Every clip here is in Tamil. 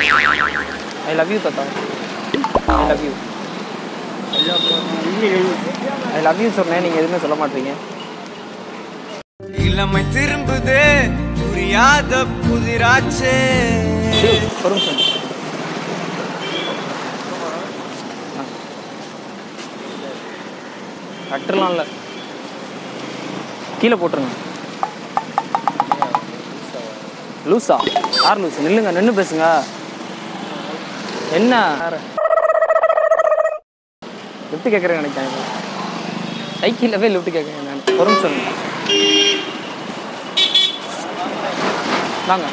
ஐ லவ் யூ தாத்தா I love you I love you சொன்னேன் நீங்கள் எதுவுமே சொல்ல மாட்டீங்க இளமை திரும்புதே புரியாத புதிராச்சே ஒரு நிமிஷம் கட்டுலாம் இல்லை கீழே போட்டுருங்க லூஸா யார் லூஸ் நில்லுங்க நின்று பேசுங்க என்ன லிஃப்ட் கேட்குறேன் நினைக்கிறேன் சைக்கிளில் போய் லிஃப்ட் கேட்குறேன் நான் ஒரு நிமிஷம் இருங்க. வாங்க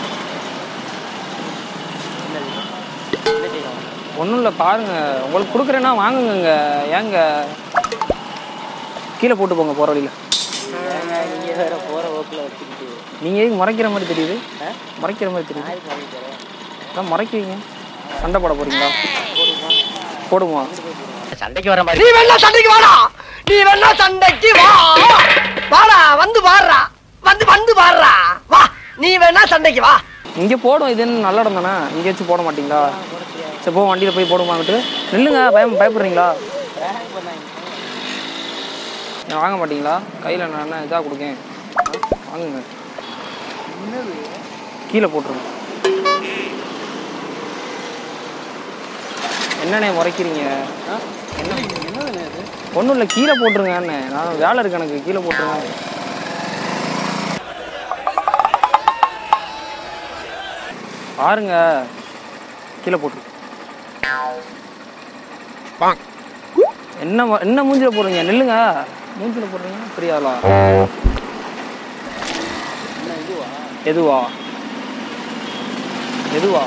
ஒன்றும் இல்லை பாருங்க உங்களுக்கு கொடுக்குறேன்னா வாங்குங்க ஏங்க கீழே போட்டு போங்க போகிற வழியில் நீங்க வேற போற போக்குல வச்சுக்கிட்டு நீங்கள் எதுக்கு முறைக்கிற மாதிரி தெரியுது முறைக்கிற மாதிரி தெரியுது யாருக்கு வாங்கி தரேன் அதான் முறைக்கிறீங்க சண்டை போட போறீங்களா போடுவோம் சண்டைக்கு வர மாதிரி நீ வேணா சண்டைக்கு வாடா நீ வேணா சண்டைக்கு வா வாடா வந்து பாடுறா வந்து வந்து பாடுறா வா நீ வேணா சண்டைக்கு வா இங்கே போடும் இது என்ன நல்ல இடம் தானே இங்கே வச்சு போட மாட்டீங்களா சரி போ வண்டியில் போய் போடுமாங்கிட்டு நில்லுங்க பயம் பயப்படுறீங்களா ஏன் வாங்க மாட்டீங்களா கையில் நான் என்ன இதாக கொடுக்கேன் வாங்குங்க கீழே போட்டுருங்க என்னண்ணே முறைக்கிறீங்க என்ன ஒன்றும் இல்லை கீழே போட்டுருங்க அண்ணே நான் வேலை இருக்கு எனக்கு கீழே போட்டுருங்க பாருங்க கீழே போட்டுரு என்ன மு- என்ன மூஞ்சில போடுறீங்க நில்லுங்க மூஞ்சில போடுறீங்க புரியாதா எதுவா எதுவா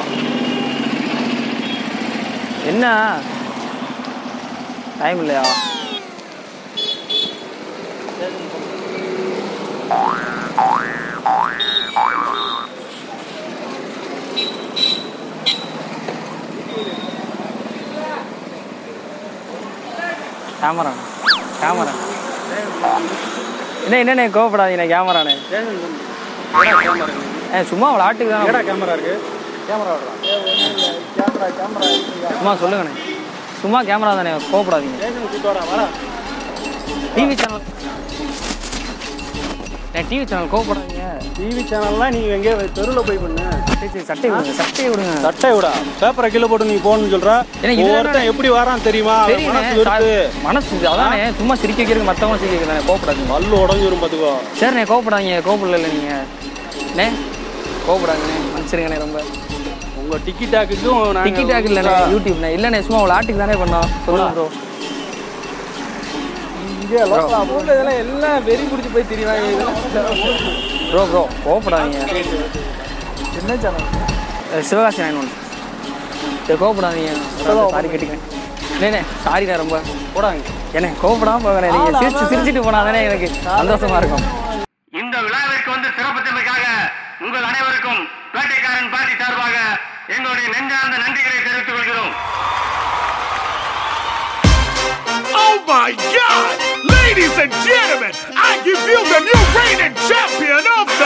என்ன டைம் இல்லையா கேமரா கேமரா என்ன என்னண்ணே கோவப்படாதீங்க கேமராண்ணே ஏ சும்மா அவளை ஆட்டுக்கு தான் கேமரா இருக்கு சும்மா சொல்லுங்கண்ணே சும்மா கேமரா தானே கோவப்படாதீங்க டிவி சேனல் ஏன் டிவி சேனல் கோவப்படாதீங்க டிவி சேனல்லாம் நீங்க எங்கே தெருவில் போய் பண்ணு சரி சரி சட்டை விடுங்க சட்டையை விடுங்க சட்டை விடா பேப்பரை கீழே போட்டு நீ போகணும்னு சொல்ற ஏன்னா இது ஒவ்வொருத்தன் எப்படி வரான் தெரியுமா அவன் மனசு தெரியுண்ணே வெறுத்து சா- மனசு அதானே சும்மா சிரிக்க வைக்கிறதுக்கு மற்றவங்க சிரிக்க வைக்கிறதானே கோவப்படாதீங்க பல்லு உடஞ்சிரும் பாத்துக்கோ சரிண்ணே கோவப்படாதீங்க கோவப்படல இல்லை நீங்கள் அண்ணே கோவப்படாதீங்கண்ணே மன்னிச்சிருங்கண்ணே ரொம்ப உங்க டிக்கெட்டாக்குக்கும் டிக்கெட் ஆக்கு இல்லைண்ணே யூடியூப்ண்ணே இல்லைண்ணே சும்மா அவளை ஆட்டுக்கு தானே பண்ணோம் சொல்லுங்க ப்ரோ இதெல்லாம் எல்லாம் வெறி பிடிச்சி போய் தெரியுவாங்க ப்ரோ ப்ரோ கோவப்படாதீங்க என்ன சேனல் சிவகாசி நைன் ஒன் சரி கோவப்படாதீங்க சாரி கேட்டுக்கிறேன் இல்லைண்ணே சாரிண்ணே ரொம்ப போடாங்க ஏண்ணே கோவப்படாம போகிறேன் நீங்கள் சிரிச்சு சிரிச்சிட்டு போனால் தானே எனக்கு சந்தோஷமா இருக்கும் இந்த விழாவிற்கு வந்து சிறப்பித்தமைக்காக உங்கள் அனைவருக்கும் வேட்டைக்காரன் பாட்டி சார்பாக எங்களுடைய நெஞ்சார்ந்த நன்றிகளை தெரிவித்துக் கொள்கிறோம் Oh my God! Ladies and gentlemen, I give you the new reigning champion of the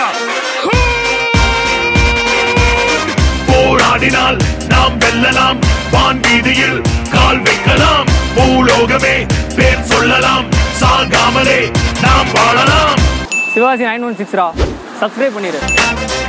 Hood! போராடினால் நாம் வெல்லலாம் வான் வீதியில் கால் வைக்கலாம் பூலோகமே பேர் சொல்லலாம் சாகாமலே நாம் வாழலாம் சிவகாசி நைன் ஒன் சிக்ஸ்ரா சப்ஸ்கிரைப் பண்ணிடு